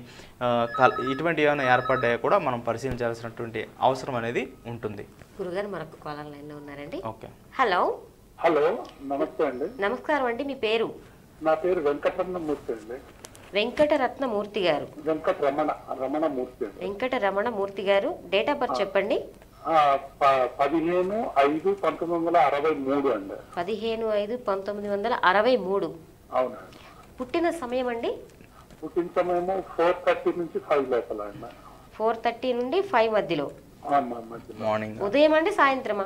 ఇటువంటి ఏమైనా ఏర్పడ్డాయో కూడా మనం పరిశీలించాల్సినటువంటి అవసరం అనేది ఉంటుంది గురుగారు మరొక కాలర్ లైన్ లో ఉన్నారండి ఓకే హలో హలో నమస్తే అండి నమస్కారం అండి మీ పేరు నా పేరు వెంకటరమణమూర్తి అండి వెంకటరత్నమూర్తి గారు వెంకట రమణ రమణమూర్తి అండి వెంకట రమణ మూర్తి గారు డేట్ ఆఫ్ బర్త్ చెప్పండి ఆ, ప- పదిహేను ఐదు పంతొమ్మిది వందల అరవై మూడు అండి పదిహేను ఐదు పంతొమ్మిది వందల అరవై మూడు అవునండి పుట్టిన సమయం అండి పుట్టిన సమయము ఫోర్ థర్టీ నుంచి ఫైవ్ లోపల అండి ఫోర్ థర్టీ నుండి ఫైవ్ మధ్యలో ఆ, మ- మధ్యలో మార్నింగ్ ఉదయం అండి సాయంత్రమా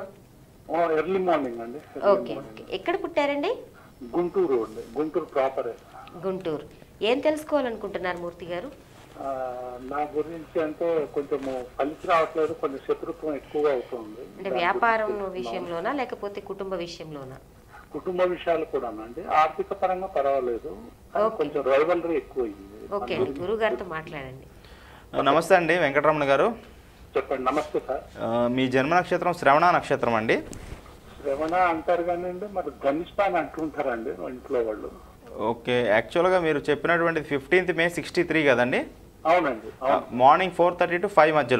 ఎర్లీ మార్నింగ్ అండి early ఓకే morning. ఓకే ఎక్కడ పుట్టారండి గుంటూరు అండి గుంటూరు ప్రాపరే గుంటూరు ఏం తెలుసుకోవాలనుకుంటున్నారు మూర్తి గారు ఆ, నా గురించి అంటే కొంచెం కలిసి రావట్లేదు కొంచెం శత్రుత్వం ఎక్కువగా అవుతుంది అంటే వ్యాపారం విషయంలోనా లేకపోతే కుటుంబ విషయంలోనా కుటుంబ విషయాలు కూడా అండి ఆర్థిక పరంగా పర్వాలేదు కానీ ఓకే. కొంచెం రైవలరీ ఎక్కువైంది ఓకే అండి గురువు గారితో మాట్లాడండి నమస్తే అండి వెంకటరమణ గారు చెప్పండి నమస్తే సార్ ఆ, మీ జన్మ నక్షత్రం శ్రవణ నక్షత్రం అండి శ్రవణ అంటారు కానీ మరి ధనిష్ట అని అంటుంటారండి మా ఇంట్లో వాళ్ళు ఓకే యాక్చువల్గా మీరు చెప్పినటువంటి ఫిఫ్టీన్త్ మే సిక్స్టీ త్రీ కదండి అవునండి అవును morning four thirty to five మధ్యలో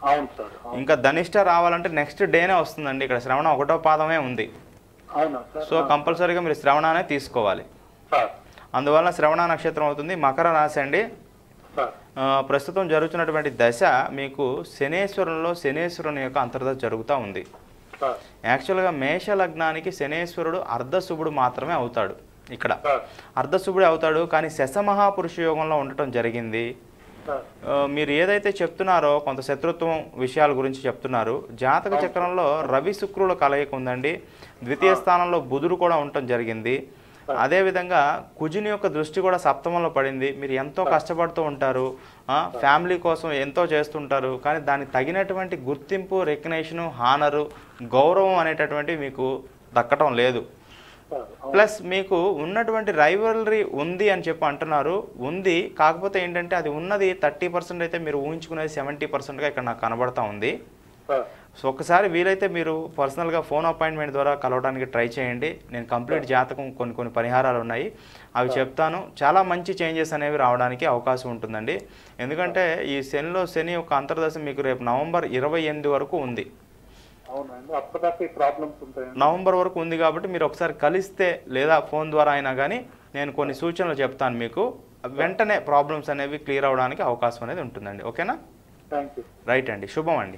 అవును సార్ అవును. ఇంకా ధనిష్ట రావాలంటే నెక్స్ట్ డేనే వస్తుందండి ఇక్కడ శ్రవణ ఒకటో పాదమే ఉంది అవునా సార్ సో కంపల్సరీగా మీరు శ్రవణానే తీసుకోవాలి సార్ అందువల్ల శ్రవణ నక్షత్రం అవుతుంది మకర రాశి అండి సార్ ఆ, ప్రస్తుతం జరుగుతున్నటువంటి దశ మీకు శనేశ్వరంలో శనేశ్వరుని యొక్క అంతర్దశ జరుగుతూ ఉంది సార్ యాక్చువల్గా మేష లగ్నానికి శనేశ్వరుడు అర్ధశుభుడు మాత్రమే అవుతాడు ఇక్కడ సార్ అర్ధశుభుడే అవుతాడు కానీ శశమహాపురుష యోగంలో ఉండటం జరిగింది సార్ ఆ, మీరు ఏదైతే చెప్తున్నారో కొంత శత్రుత్వం విషయాల గురించి చెప్తున్నారు జాతక చక్రంలో రవి శుక్రుల కలయిక ఉందండి ద్వితీయ స్థానంలో బుధుడు కూడా ఉండటం జరిగింది అదేవిధంగా కుజుని యొక్క దృష్టి కూడా సప్తమంలో పడింది మీరు ఎంతో కష్టపడుతూ ఉంటారు ఆ, ఫ్యామిలీ కోసం ఎంతో చేస్తుంటారు కానీ దానికి తగినటువంటి గుర్తింపు రెకగ్నేషను హానరు గౌరవం అనేటటువంటివి మీకు దక్కటం లేదు సార్ అవును. ప్లస్ మీకు ఉన్నటువంటి రైవలరీ ఉంది అని చెప్పి అంటున్నారు ఉంది కాకపోతే ఏంటంటే అది ఉన్నది థర్టీ పర్సెంట్ అయితే మీరు ఊహించుకునేది సెవెంటీ పర్సెంట్గా ఇక్కడ నాకు కనబడతా ఉంది సార్ సో ఒకసారి వీలైతే మీరు పర్సనల్గా ఫోన్ అపాయింట్మెంట్ ద్వారా కలవడానికి ట్రై చేయండి నేను కంప్లీట్ జాతకం కొన్ని కొన్ని పరిహారాలు ఉన్నాయి అవి చెప్తాను చాలా మంచి చేంజెస్ అనేవి రావడానికి అవకాశం ఉంటుందండి ఎందుకంటే ఈ శనిలో శని యొక్క అంతర్దశ మీకు రేపు నవంబర్ ఇరవై ఎనిమిది వరకు ఉంది అవునండి అప్పటిదాకా ఈ ప్రాబ్లమ్స్ ఉంటాయండి నవంబర్ వరకు ఉంది కాబట్టి మీరు ఒకసారి కలిస్తే లేదా ఫోన్ ద్వారా అయినా కానీ నేను కొన్ని సూచనలు చెప్తాను మీకు వెంటనే ప్రాబ్లమ్స్ అనేవి క్లియర్ అవడానికి అవకాశం అనేది ఉంటుందండి ఓకేనా థ్యాంక్ యూ రైట్ అండి శుభం అండి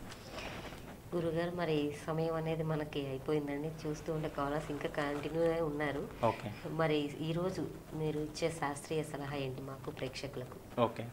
గురుగారు మరి సమయం అనేది మనకి అయిపోయిందండి చూస్తూ ఉండే కాలర్స్ ఇంకా కంటిన్యూ ఉన్నారు ఓకే మరి ఈరోజు మీరు ఇచ్చే శాస్త్రీయ సలహా ఏంటి మాకు ప్రేక్షకులకు ఓకే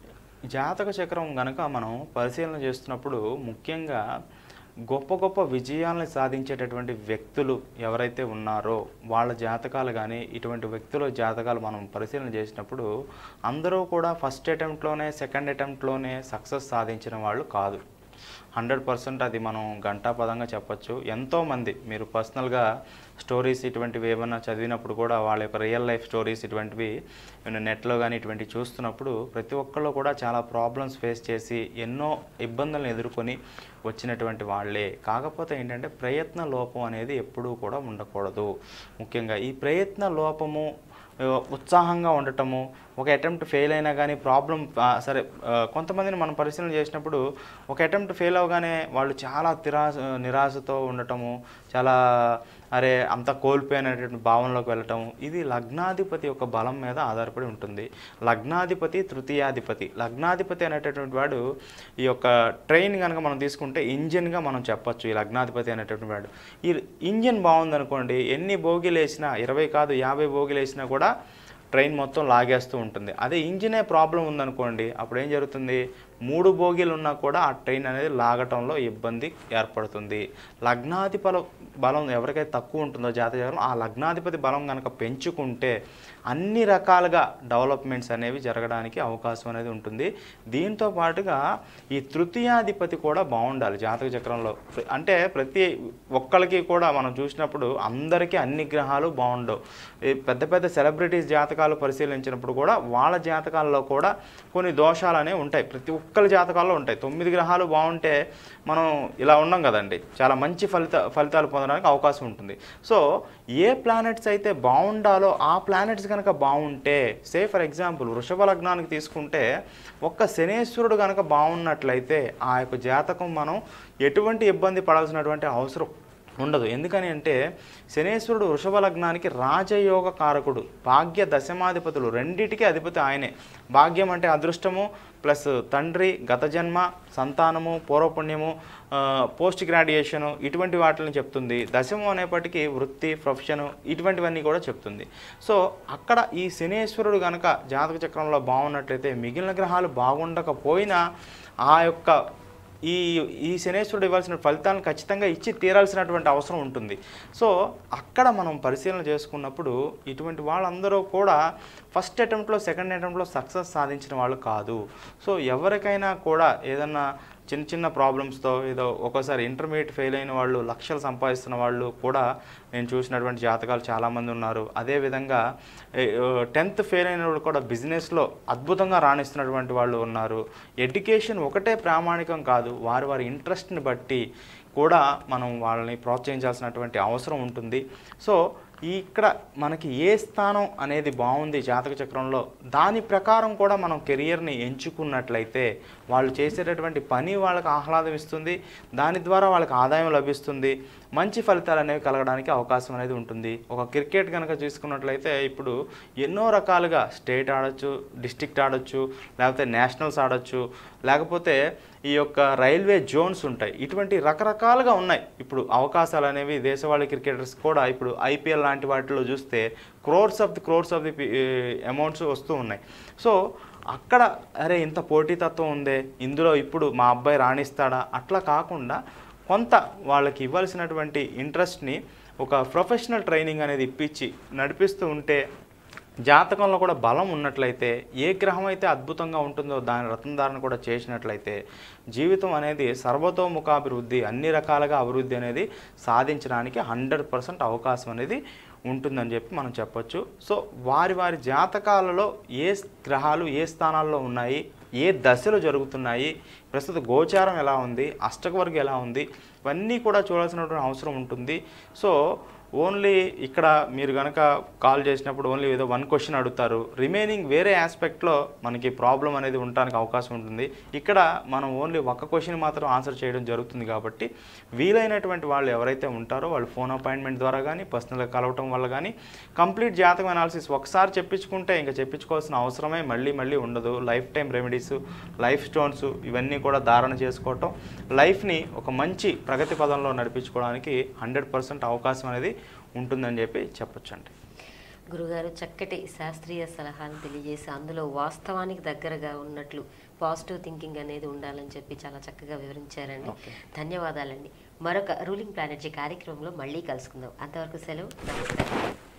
జాతక చక్రం గనక మనం పరిశీలన చేస్తున్నప్పుడు ముఖ్యంగా గొప్ప గొప్ప విజయాలను సాధించేటటువంటి వ్యక్తులు ఎవరైతే ఉన్నారో వాళ్ళ జాతకాలు కానీ ఇటువంటి వ్యక్తుల జాతకాలు మనం పరిశీలన చేసినప్పుడు అందరూ కూడా ఫస్ట్ అటెంప్ట్లోనే సెకండ్ అటెంప్ట్లోనే సక్సెస్ సాధించిన వాళ్ళు కాదు హండ్రెడ్ పర్సెంట్ అది మనం గంటాపదంగా చెప్పొచ్చు ఎంతోమంది మీరు పర్సనల్గా స్టోరీస్ ఇటువంటివి ఏమన్నా చదివినప్పుడు కూడా వాళ్ళ యొక్క రియల్ లైఫ్ స్టోరీస్ ఇటువంటివి ఏమైనా నెట్లో కానీ ఇటువంటివి చూస్తున్నప్పుడు ప్రతి ఒక్కళ్ళు కూడా చాలా ప్రాబ్లమ్స్ ఫేస్ చేసి ఎన్నో ఇబ్బందులను ఎదుర్కొని వచ్చినటువంటి వాళ్ళే కాకపోతే ఏంటంటే ప్రయత్న లోపం అనేది ఎప్పుడూ కూడా ఉండకూడదు ముఖ్యంగా ఈ ప్రయత్న లోపము ఆ, ఉత్సాహంగా ఉండటము ఒక అటెంప్ట్ ఫెయిల్ అయినా కానీ ప్రాబ్లం సరే ఆ, కొంతమందిని మనం పరిశీలన చేసినప్పుడు ఒక అటెంప్ట్ ఫెయిల్ అవగానే వాళ్ళు చాలా తిరాస నిరాశతో ఉండటము చాలా అరే అంత కోల్పోయినటువంటి భావనలోకి వెళ్ళటం ఇది లగ్నాధిపతి యొక్క బలం మీద ఆధారపడి ఉంటుంది లగ్నాధిపతి తృతీయాధిపతి లగ్నాధిపతి అనేటటువంటి వాడు ఈ యొక్క ట్రైన్ కనుక మనం తీసుకుంటే ఇంజిన్గా మనం చెప్పొచ్చు ఈ లగ్నాధిపతి అనేటటువంటి వాడు ఈ ఇంజిన్ బాగుందనుకోండి ఎన్ని బోగీలు వేసినా ఇరవై కాదు యాభై బోగీలు వేసినా కూడా ట్రైన్ మొత్తం లాగేస్తూ ఉంటుంది అదే ఇంజినే ప్రాబ్లం ఉందనుకోండి అప్పుడు ఏం జరుగుతుంది మూడు బోగీలు ఉన్నా కూడా ఆ ట్రైన్ అనేది లాగటంలో ఇబ్బంది ఏర్పడుతుంది లగ్నాధిపల బలం ఎవరికైతే తక్కువ ఉంటుందో జాతకం ఆ లగ్నాధిపతి బలం కనుక పెంచుకుంటే అన్ని రకాలుగా డెవలప్మెంట్స్ అనేవి జరగడానికి అవకాశం అనేది ఉంటుంది దీంతో పాటుగా ఈ తృతీయాధిపతి కూడా బాగుండాలి జాతక చక్రంలో ప్ర- అంటే ప్రతి ఒక్కరికి కూడా మనం చూసినప్పుడు అందరికీ అన్ని గ్రహాలు బాగుండవు ఈ పెద్ద పెద్ద సెలబ్రిటీస్ జాతకాలు పరిశీలించినప్పుడు కూడా వాళ్ళ జాతకాల్లో కూడా కొన్ని దోషాలు అనేవి ఉంటాయి ప్రతి ఒక్కరి జాతకాల్లో ఉంటాయి తొమ్మిది గ్రహాలు బాగుంటే మనం ఇలా ఉన్నాం కదండి చాలా మంచి ఫలిత ఫలితాలు పొందడానికి అవకాశం ఉంటుంది సో ఏ ప్లానెట్స్ అయితే బాగుండాలో ఆ ప్లానెట్స్ కనుక బాగుంటే సే ఫర్ ఎగ్జాంపుల్ వృషభ లగ్నానికి తీసుకుంటే ఒక్క శనేశ్వరుడు కనుక బాగున్నట్లయితే ఆ యొక్క జాతకం మనం ఎటువంటి ఇబ్బంది పడాల్సినటువంటి అవసరం ఉండదు ఎందుకని అంటే శనేశ్వరుడు వృషభ లగ్నానికి రాజయోగ కారకుడు భాగ్య దశమాధిపతులు రెండిటికి అధిపతి ఆయనే భాగ్యం అంటే అదృష్టము ప్లస్ తండ్రి గత జన్మ సంతానము పూర్వపుణ్యము ఆ, పోస్ట్ గ్రాడ్యుయేషను ఇటువంటి వాటిని చెప్తుంది దశము అనేప్పటికీ వృత్తి ప్రొఫెషను ఇటువంటివన్నీ కూడా చెప్తుంది సో అక్కడ ఈ శనేశ్వరుడు కనుక జాతక చక్రంలో బాగున్నట్లయితే మిగిలిన గ్రహాలు బాగుండకపోయినా ఆ యొక్క ఈ ఈ శనేశ్వరుడు ఇవ్వాల్సిన ఫలితాలను ఖచ్చితంగా ఇచ్చి తీరాల్సినటువంటి అవసరం ఉంటుంది సో అక్కడ మనం పరిశీలన చేసుకున్నప్పుడు ఇటువంటి వాళ్ళందరూ కూడా ఫస్ట్ అటెంప్ట్లో సెకండ్ అటెంప్ట్లో సక్సెస్ సాధించిన వాళ్ళు కాదు సో ఎవరికైనా కూడా ఏదన్నా చిన్న చిన్న ప్రాబ్లమ్స్తో ఏదో ఒక్కోసారి ఇంటర్మీడియట్ ఫెయిల్ అయిన వాళ్ళు లక్షలు సంపాదిస్తున్న వాళ్ళు కూడా నేను చూసినటువంటి జాతకాలు చాలామంది ఉన్నారు అదేవిధంగా టెన్త్ ఫెయిల్ అయిన వాళ్ళు కూడా బిజినెస్లో అద్భుతంగా రాణిస్తున్నటువంటి వాళ్ళు ఉన్నారు ఎడ్యుకేషన్ ఒకటే ప్రామాణికం కాదు వారి వారి ఇంట్రెస్ట్ని బట్టి కూడా మనం వాళ్ళని ప్రోత్సహించాల్సినటువంటి అవసరం ఉంటుంది సో ఈ ఇక్కడ మనకి ఏ స్థానం అనేది బాగుంది జాతక చక్రంలో దాని ప్రకారం కూడా మనం కెరియర్ని ఎంచుకున్నట్లయితే వాళ్ళు చేసేటటువంటి పని వాళ్ళకి ఆహ్లాదం ఇస్తుంది దాని ద్వారా వాళ్ళకి ఆదాయం లభిస్తుంది మంచి ఫలితాలు అనేవి కలగడానికి అవకాశం అనేది ఉంటుంది ఒక క్రికెట్ కనుక చూసుకున్నట్లయితే ఇప్పుడు ఎన్నో రకాలుగా స్టేట్ ఆడొచ్చు డిస్ట్రిక్ట్ ఆడొచ్చు లేకపోతే నేషనల్స్ ఆడొచ్చు లేకపోతే ఈ యొక్క రైల్వే జోన్స్ ఉంటాయి ఇటువంటి రకరకాలుగా ఉన్నాయి ఇప్పుడు అవకాశాలు అనేవి దేశవాళీ క్రికెటర్స్ కూడా ఇప్పుడు ఐపీఎల్ లాంటి వాటిలో చూస్తే crores of the crores of the amounts వస్తూ ఉన్నాయి సో అక్కడ అరే ఇంత పోటీతత్వం ఉందే ఇందులో ఇప్పుడు మా అబ్బాయి రాణిస్తాడా అట్లా కాకుండా కొంత వాళ్ళకి ఇవ్వాల్సినటువంటి ఇంట్రెస్ట్ని ఒక ప్రొఫెషనల్ ట్రైనింగ్ అనేది ఇప్పించి నడిపిస్తూ ఉంటే జాతకంలో కూడా బలం ఉన్నట్లయితే ఏ గ్రహం అయితే అద్భుతంగా ఉంటుందో దాని రత్నధారణ కూడా చేసినట్లయితే జీవితం అనేది సర్వతోముఖాభివృద్ధి అన్ని రకాలుగా అభివృద్ధి అనేది సాధించడానికి హండ్రెడ్ పర్సెంట్ అవకాశం అనేది ఉంటుందని చెప్పి మనం చెప్పొచ్చు సో వారి వారి జాతకాలలో ఏ గ్రహాలు ఏ స్థానాల్లో ఉన్నాయి ఏ దశలు జరుగుతున్నాయి ప్రస్తుత గోచారం ఎలా ఉంది అష్టకవర్గం ఎలా ఉంది ఇవన్నీ కూడా చూడాల్సినటువంటి అవసరం ఉంటుంది సో ఓన్లీ ఇక్కడ మీరు కనుక కాల్ చేసినప్పుడు ఓన్లీ ఏదో వన్ క్వశ్చన్ అడుగుతారు రిమైనింగ్ వేరే ఆస్పెక్ట్లో మనకి ప్రాబ్లం అనేది ఉండడానికి అవకాశం ఉంటుంది ఇక్కడ మనం ఓన్లీ ఒక క్వశ్చన్ మాత్రం ఆన్సర్ చేయడం జరుగుతుంది కాబట్టి వీలైనటువంటి వాళ్ళు ఎవరైతే ఉంటారో వాళ్ళు ఫోన్ అపాయింట్మెంట్ ద్వారా కానీ పర్సనల్గా కలవటం వల్ల కానీ కంప్లీట్ జాతకం అనాలిసిస్ ఒకసారి చెప్పించుకుంటే ఇంకా చెప్పించుకోవాల్సిన అవసరమే మళ్ళీ మళ్ళీ ఉండదు life time remedies life stones ఇవన్నీ కూడా ధారణ చేసుకోవటం లైఫ్ని ఒక మంచి ప్రగతి పదంలో నడిపించుకోవడానికి హండ్రెడ్ పర్సెంట్ అవకాశం అనేది ఉంటుందని చెప్పి చెప్పొచ్చండి గురుగారు చక్కటి శాస్త్రీయ సలహాలు తెలియజేసి అందులో వాస్తవానికి దగ్గరగా ఉన్నట్లు పాజిటివ్ థింకింగ్ అనేది ఉండాలని చెప్పి చాలా చక్కగా వివరించారండి Okay. ధన్యవాదాలండి మరొక రూలింగ్ ప్లానెటరీ కార్యక్రమంలో మళ్ళీ కలుసుకుందాం అంతవరకు సెలవు నమస్కారం